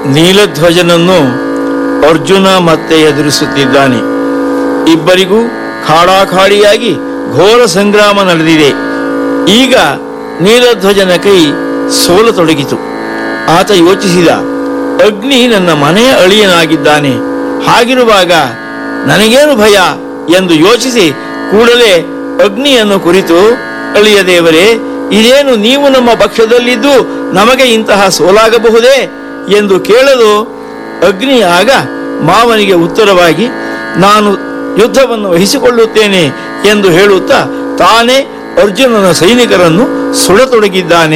ನೀಲಧ್ವಜನನ್ನು ಅರ್ಜುನ ಮತ್ತೆ ಎದುರಿಸುತ್ತಿದ್ದಾನೆ ಇಬ್ಬರಿಗೂ ಖಾಡಾಖಾಡಿಯಾಗಿ ಘೋರ ಸಂಗ್ರಾಮ ನಡೆದಿದೆ ಈಗ ನೀಲಧ್ವಜನ ಕೈ ಸೋಲತೊಡಗಿತು ಆತ ಯೋಚಿಸಿದ ಅಗ್ನಿ ನನ್ನ ಮನೆಯ ಅಳಿಯನಾಗಿದ್ದಾನೆ ಹಾಗಿರುವಾಗ ನನಗೇನು ಭಯ ಎಂದು ಯೋಚಿಸಿ ಕೂಡಲೇ ಅಗ್ನಿಯನ್ನು ಕುರಿತು ಅಳಿಯ ದೇವರೇ ಇದೇನು ನೀವು ನಮ್ಮ ಪಕ್ಷದಲ್ಲಿದ್ದು ನಮಗೆ ಇಂತಹ ಸೋಲಾಗಬಹುದೇ ಎಂದು ಕೇಳಲು ಅಗ್ನಿ ಆಗ ಮಾವನಿಗೆ ಉತ್ತರವಾಗಿ ನಾನು ಯುದ್ಧವನ್ನು ವಹಿಸಿಕೊಳ್ಳುತ್ತೇನೆ ಎಂದು ಹೇಳುತ್ತಾ ತಾನೇ ಅರ್ಜುನನ ಸೈನಿಕರನ್ನು ಸುಡತೊಡಗಿದ್ದಾನೆ